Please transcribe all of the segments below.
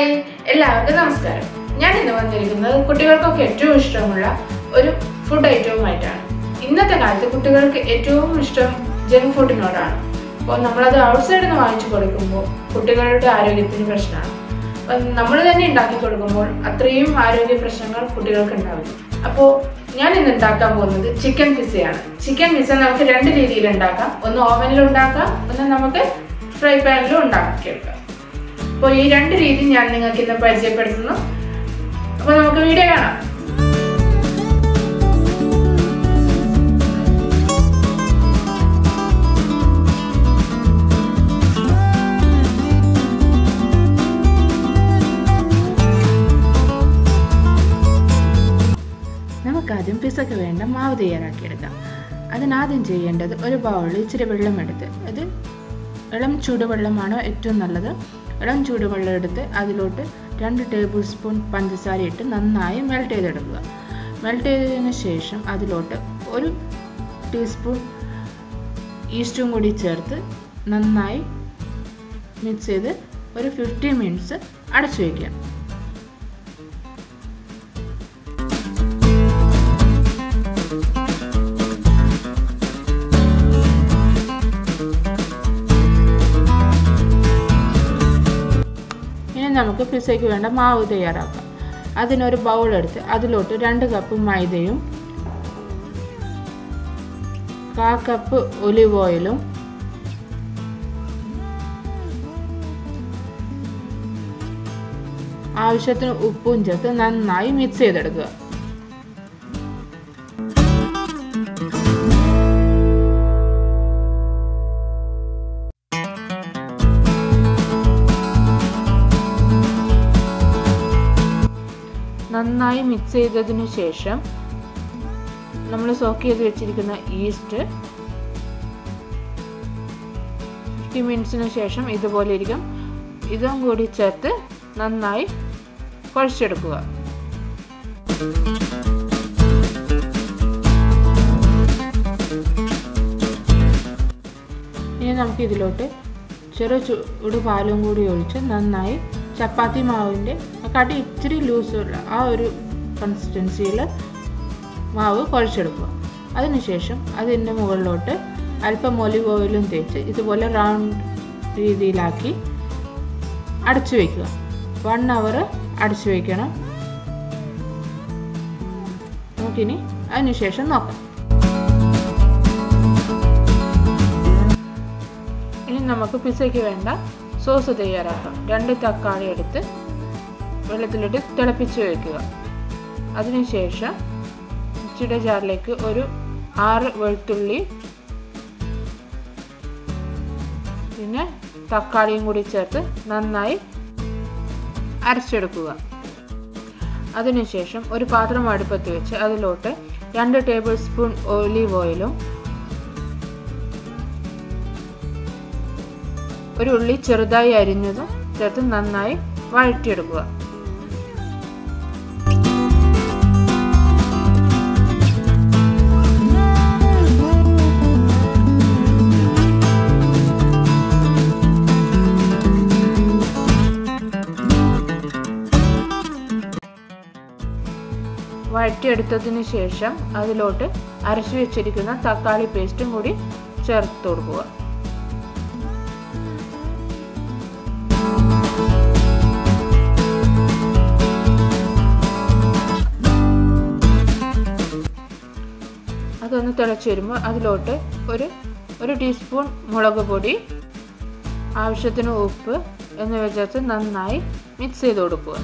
hi എല്ലാവർക്കും നമസ്കാരം ഞാൻ ഇന്ന് വന്നിരിക്കുന്നത് കുട്ടികൾക്കൊക്കെ ഏറ്റവും ഇഷ്ടമുള്ള ഒരു ഫുഡ് ഐറ്റവുമായിട്ടാണ് ഇന്നത്തെ കാലത്ത് കുട്ടികൾക്ക് ഏറ്റവും ഇഷ്ടം ജങ്ക് ഫുഡിനോടാണ് അപ്പോൾ നമ്മളത് ഔട്ട്സൈഡിൽ നിന്ന് വാങ്ങിച്ചു കൊടുക്കുമ്പോൾ കുട്ടികളുടെ ആരോഗ്യത്തിന് പ്രശ്നമാണ് അപ്പം നമ്മൾ തന്നെ ഉണ്ടാക്കി കൊടുക്കുമ്പോൾ അത്രയും ആരോഗ്യ പ്രശ്നങ്ങൾ കുട്ടികൾക്ക് ഉണ്ടാവില്ല അപ്പോൾ ഞാൻ ഇന്ന് ഉണ്ടാക്കാൻ പോകുന്നത് ചിക്കൻ പിസയാണ് ചിക്കൻ പിസ നമുക്ക് രണ്ട് രീതിയിൽ ഉണ്ടാക്കാം ഒന്ന് ഓവനിൽ ഉണ്ടാക്കാം ഒന്ന് നമുക്ക് ഫ്രൈ പാനിലും ഉണ്ടാക്കിയെടുക്കാം അപ്പോൾ ഈ രണ്ട് രീതി ഞാൻ നിങ്ങൾക്ക് ഇന്ന് പരിചയപ്പെടുത്തുന്നു അപ്പോൾ നമുക്ക് വീഡിയോ കാണാം നമുക്കാദ്യം പിസക്ക് വേണ്ട മാവ് തയ്യാറാക്കിയെടുക്കാം അതിനാദ്യം ചെയ്യേണ്ടത് ഒരു ബൗളിൽ ഇച്ചിരി വെള്ളം എടുത്ത് അത് ഇളം ചൂടുവെള്ളമാണോ ഏറ്റവും നല്ലത് ഇളം ചൂടുവെള്ളം എടുത്ത് അതിലോട്ട് രണ്ട് ടേബിൾ സ്പൂൺ പഞ്ചസാര ഇട്ട് നന്നായി മെൽറ്റ് ചെയ്തെടുക്കുക മെൽറ്റ് ചെയ്തതിന് ശേഷം അതിലോട്ട് ഒരു ടീസ്പൂൺ ഈസ്റ്റും കൂടി ചേർത്ത് നന്നായി മിക്സ് ചെയ്ത് ഒരു ഫിഫ്റ്റീൻ മിനിറ്റ്സ് അടച്ചു വയ്ക്കുക ഇനി നമുക്ക് പിസയ്ക്ക് വേണ്ട മാവ് തയ്യാറാക്കാം അതിനൊരു ബൗൾ എടുത്ത് അതിലോട്ട് രണ്ട് കപ്പ് മൈദയും കാ കപ്പ് ഒലിവ് ഓയിലും ആവശ്യത്തിന് ഉപ്പും ചേർത്ത് നന്നായി മിക്സ് ചെയ്തെടുക്കുക നന്നായി മിക്സ് ചെയ്തതിന് ശേഷം നമ്മൾ സോക്ക് ചെയ്ത് വെച്ചിരിക്കുന്ന ഈസ്റ്റ് ഫിഫ്റ്റി മിനിറ്റ്സിന് ശേഷം ഇതുപോലെ ഇരിക്കും ഇതും കൂടി ചേർത്ത് നന്നായി കുഴച്ചെടുക്കുക ഇനി നമുക്ക് ഇതിലോട്ട് ചെറു ചൂട് പാലും കൂടി ഒഴിച്ച് നന്നായി ചപ്പാത്തി മാവിൻ്റെ കടി ഇച്ചിരി ലൂസുള്ള ആ ഒരു കൺസിസ്റ്റൻസിയിൽ മാവ് കുഴച്ചെടുക്കുക അതിനുശേഷം അതിൻ്റെ മുകളിലോട്ട് അല്പം ഒലിവ് ഓയിലും തേച്ച് ഇതുപോലെ റൗണ്ട് രീതിയിലാക്കി അടച്ചു വയ്ക്കുക വൺ അവർ അടച്ചു വയ്ക്കണം നമുക്കിനി അതിനുശേഷം നോക്കാം ഇനി നമുക്ക് പിസയ്ക്ക് വേണ്ട സോസ് തയ്യാറാക്കാം രണ്ട് തക്കാളി എടുത്ത് വെള്ളത്തിലിട്ട് തിളപ്പിച്ച് വയ്ക്കുക അതിനുശേഷം മിക്സിയുടെ ജാറിലേക്ക് ഒരു ആറ് വെളുത്തുള്ളി പിന്നെ തക്കാളിയും കൂടി ചേർത്ത് നന്നായി അരച്ചെടുക്കുക അതിനുശേഷം ഒരു പാത്രം അടുപ്പത്ത് വെച്ച് അതിലോട്ട് രണ്ട് ടേബിൾ സ്പൂൺ ഒലീവ് ഓയിലും ഒരു ഉള്ളി ചെറുതായി അരിഞ്ഞതും ചേർത്ത് നന്നായി വഴറ്റിയെടുക്കുക വഴറ്റിയെടുത്തതിന് ശേഷം അതിലോട്ട് അരച്ചു വെച്ചിരിക്കുന്ന തക്കാളി പേസ്റ്റും കൂടി ചേർത്ത് കൊടുക്കുക അതൊന്ന് തിളച്ച് വരുമ്പോൾ അതിലോട്ട് ഒരു ഒരു ടീസ്പൂൺ മുളക് പൊടി ആവശ്യത്തിന് ഉപ്പ് എന്നിവ ചേർത്ത് നന്നായി മിക്സ് ചെയ്ത് കൊടുക്കുക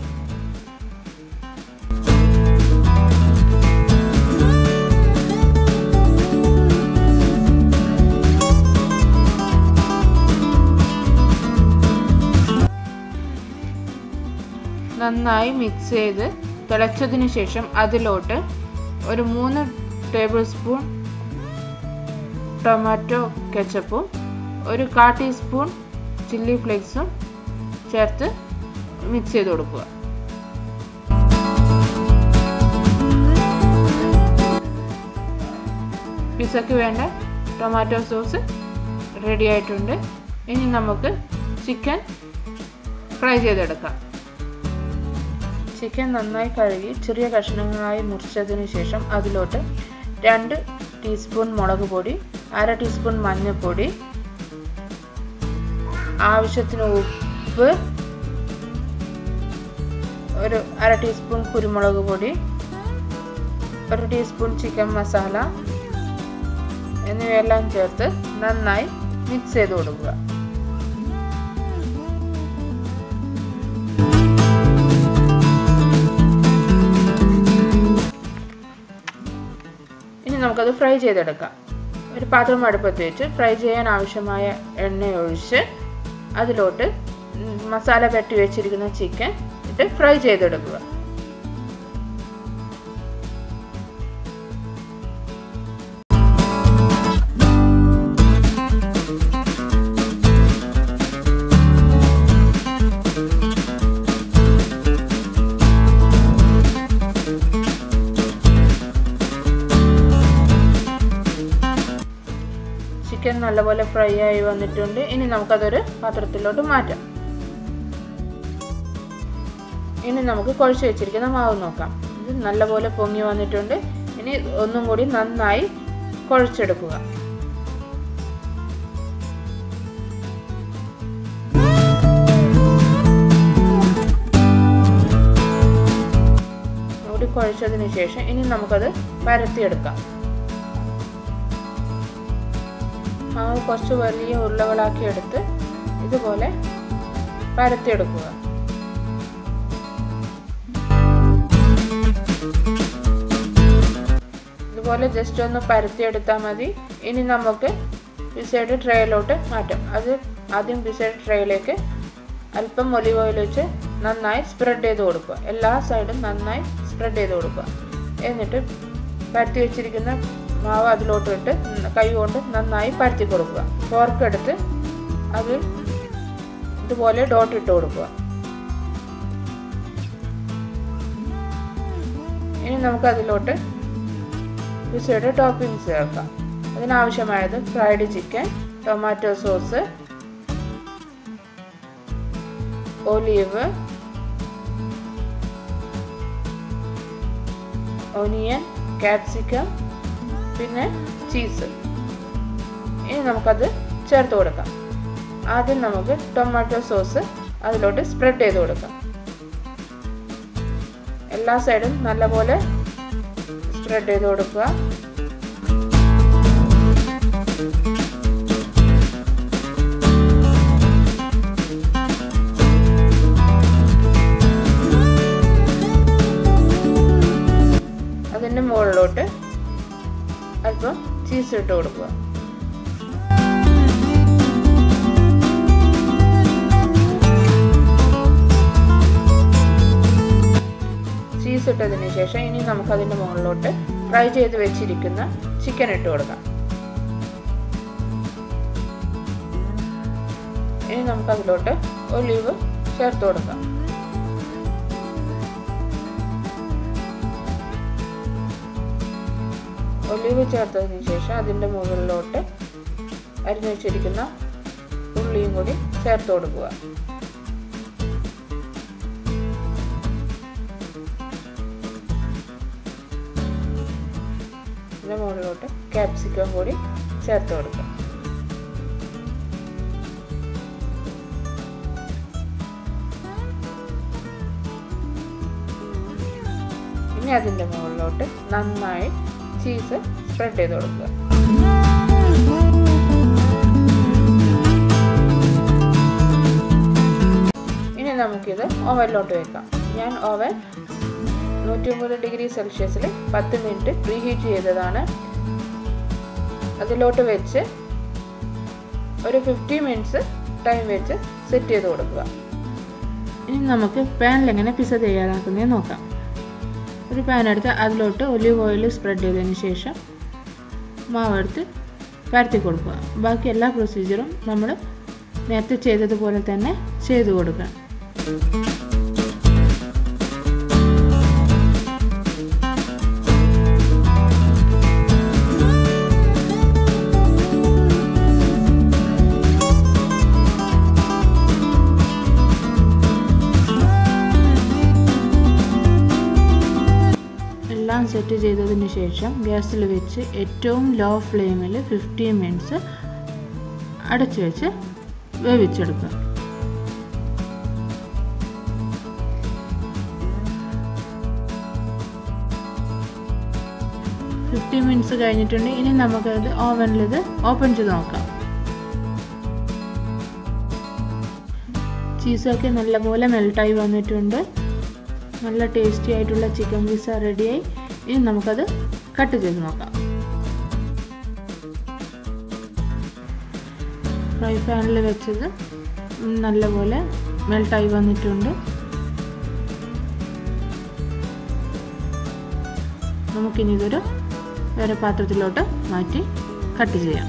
നന്നായി മിക്സ് ചെയ്ത് തിളച്ചതിന് ശേഷം അതിലോട്ട് ഒരു മൂന്ന് ടേബിൾ സ്പൂൺ ടൊമാറ്റോ കെച്ചപ്പും ഒരു കാ ടീസ്പൂൺ ചില്ലി ഫ്ലേക്സും ചേർത്ത് മിക്സ് ചെയ്ത് കൊടുക്കുക പിസയ്ക്ക് വേണ്ട ടൊമാറ്റോ സോസ് റെഡി ആയിട്ടുണ്ട് ഇനി നമുക്ക് ചിക്കൻ ഫ്രൈ ചെയ്തെടുക്കാം ചിക്കൻ നന്നായി കഴുകി ചെറിയ കഷ്ണങ്ങളായി മുറിച്ചതിന് ശേഷം അതിലോട്ട് രണ്ട് ടീസ്പൂൺ മുളക് പൊടി അര ടീസ്പൂൺ മഞ്ഞൾപ്പൊടി ആവശ്യത്തിന് ഉപ്പ് ഒരു അര ടീസ്പൂൺ കുരുമുളക് പൊടി ഒരു ടീസ്പൂൺ ചിക്കൻ മസാല എന്നിവയെല്ലാം ചേർത്ത് നന്നായി മിക്സ് ചെയ്ത് കൊടുക്കുക ഇനി നമുക്കത് ഫ്രൈ ചെയ്തെടുക്കാം ഒരു പാത്രം അടുപ്പത്ത് വെച്ച് ഫ്രൈ ചെയ്യാൻ ആവശ്യമായ എണ്ണ ഒഴിച്ച് അതിലോട്ട് മസാല പെട്ടി വെച്ചിരിക്കുന്ന ചിക്കൻ ഇട്ട് ഫ്രൈ ചെയ്തെടുക്കുക ചിക്കൻ നല്ലപോലെ ഫ്രൈ ആയി വന്നിട്ടുണ്ട് ഇനി നമുക്കതൊരു പാത്രത്തിലോട്ട് മാറ്റാം ഇനി നമുക്ക് കുഴച്ച് വെച്ചിരിക്കുന്ന മാവ് നോക്കാം ഇത് നല്ലപോലെ പൊങ്ങി വന്നിട്ടുണ്ട് ഇനി ഒന്നും കൂടി നന്നായി കുഴച്ചെടുക്കുക കൂടി കുഴച്ചതിന് ശേഷം ഇനി നമുക്കത് പരത്തിയെടുക്കാം മാവ് കുറച്ച് വലിയ ഉരുളകളാക്കി എടുത്ത് ഇതുപോലെ പരത്തിയെടുക്കുക ഇതുപോലെ ജസ്റ്റ് ഒന്ന് പരത്തിയെടുത്താൽ മതി ഇനി നമുക്ക് പിസയുടെ ട്രേയിലോട്ട് മാറ്റാം അത് ആദ്യം പിസയുടെ ട്രേയിലേക്ക് അല്പം ഒലിവ് ഓയിൽ വെച്ച് നന്നായി സ്പ്രെഡ് ചെയ്ത് കൊടുക്കുക എല്ലാ സൈഡും നന്നായി സ്പ്രെഡ് ചെയ്ത് കൊടുക്കുക എന്നിട്ട് പരത്തി വെച്ചിരിക്കുന്ന മാവ് അതിലോട്ട് ഇട്ട് കൈ കൊണ്ട് നന്നായി പരത്തി കൊടുക്കുക ഫോർക്ക് എടുത്ത് അത് ഇതുപോലെ ഡോട്ട് ഇട്ട് കൊടുക്കുക ഇനി നമുക്ക് അതിലോട്ട് പിസയുടെ ടോപ്പിംഗ്സ് ചേർക്കാം അതിനാവശ്യമായത് fried chicken tomato sauce olive onion capsicum പിന്നെ ചീസ് ഇനി നമുക്കത് ചേർത്ത് കൊടുക്കാം ആദ്യം നമുക്ക് ടൊമാറ്റോ സോസ് അതിലോട്ട് സ്പ്രെഡ് ചെയ്ത് കൊടുക്കാം എല്ലാ സൈഡും നല്ലപോലെ സ്പ്രെഡ് ചെയ്ത് കൊടുക്കുക അതിൻ്റെ മുകളിലോട്ട് അല്പം ചീസ് ഇട്ട് കൊടുക്കുക ചീസ് ഇട്ടതിന് ശേഷം ഇനി നമുക്ക് അതിൻ്റെ മുകളിലോട്ട് ഫ്രൈ ചെയ്ത് വെച്ചിരിക്കുന്ന ചിക്കൻ ഇട്ട് കൊടുക്കാം ഇനി നമുക്ക് അതിലോട്ട് ഒലീവ് ചേർത്ത് കൊടുക്കാം ഒലിവ് ചേർത്തതിന് ശേഷം അതിൻ്റെ മുകളിലോട്ട് അരിഞ്ഞു വെച്ചിരിക്കുന്ന ഉള്ളിയും കൂടി ചേർത്ത് കൊടുക്കുക ഇതിൻ്റെ മുകളിലോട്ട് ക്യാപ്സിക്കം കൂടി ചേർത്ത് കൊടുക്കുക ഇനി അതിൻ്റെ മുകളിലോട്ട് നന്നായി ചീസ് സ്പ്രെഡ് ചെയ്ത് കൊടുക്കുക ഇനി നമുക്കിത് ഓവനിലോട്ട് വെക്കാം ഞാൻ ഓവൻ നൂറ്റി മുപ്പത് ഡിഗ്രി സെൽഷ്യസിൽ പത്ത് മിനിറ്റ് പ്രീഹീറ്റ് ചെയ്തതാണ് അതിലോട്ട് വെച്ച് ഒരു ഫിഫ്റ്റി മിനിറ്റ്സ് ടൈം വെച്ച് സെറ്റ് ചെയ്ത് കൊടുക്കുക ഇനി നമുക്ക് പാനിൽ എങ്ങനെ പിസ തയ്യാറാക്കുന്നത് നോക്കാം ഒരു പാൻ എടുത്ത് അതിലോട്ട് ഒലിവ് ഓയിൽ സ്പ്രെഡ് ചെയ്തതിന് ശേഷം മാവെടുത്ത് പരത്തി കൊടുക്കുക ബാക്കി എല്ലാ പ്രൊസീജിയറും നമ്മൾ നേരത്തെ ചെയ്തതുപോലെ തന്നെ ചെയ്തു കൊടുക്കുക സെറ്റ് ചെയ്തതിന് ശേഷം ഗ്യാസിൽ വെച്ച് ഏറ്റവും ലോ ഫ്ലെയിമിൽ ഫിഫ്റ്റീൻ മിനിറ്റ്സ് അടച്ചു വെച്ച് വേവിച്ചെടുക്കുക ഫിഫ്റ്റീൻ മിനിറ്റ്സ് കഴിഞ്ഞിട്ടുണ്ട് ഇനി നമുക്കത് ഓവനിൽ ഇത് ഓപ്പൺ ചെയ്ത് നോക്കാം ചീസൊക്കെ നല്ലപോലെ മെൽട്ടായി വന്നിട്ടുണ്ട് നല്ല ടേസ്റ്റി ആയിട്ടുള്ള ചിക്കൻ പിസ്സ റെഡിയായി ഇനി നമുക്കത് കട്ട് ചെയ്ത് നോക്കാം ഫ്രൈ പാനിൽ വെച്ചത് നല്ലപോലെ മെൽട്ടായി വന്നിട്ടുണ്ട് നമുക്കിനി ഇതൊരു വേറെ പാത്രത്തിലോട്ട് മാറ്റി കട്ട് ചെയ്യാം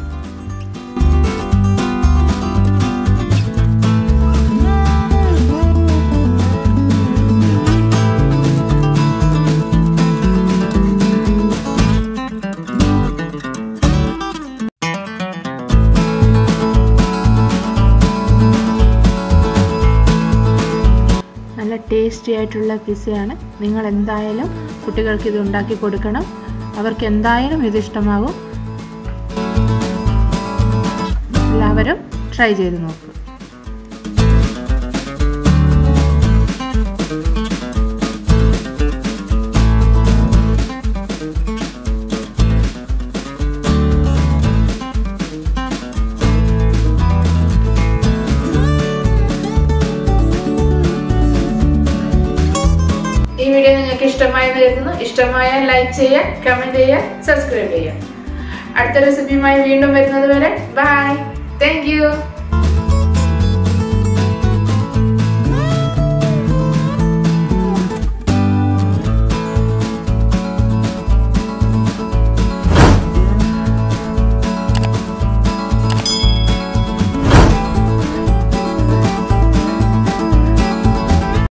നല്ല ടേസ്റ്റി ആയിട്ടുള്ള പിസയാണ് നിങ്ങൾ എന്തായാലും കുട്ടികൾക്ക് ഇത് ഉണ്ടാക്കി കൊടുക്കണം അവർക്ക് എന്തായാലും ഇത് ഇഷ്ടമാകും എല്ലാവരും ട്രൈ ചെയ്ത് നോക്കുക ഈ വീഡിയോ നിങ്ങൾക്ക് ഇഷ്ടമായെന്ന് കരുതുന്നു ഇഷ്ടമായാൽ ലൈക്ക് ചെയ്യുക കമന്റ് ചെയ്യുക സബ്സ്ക്രൈബ് ചെയ്യുക അടുത്ത റെസിപ്പിയുമായി വീണ്ടും വരുന്നത് വരെ ബൈ താങ്ക് യു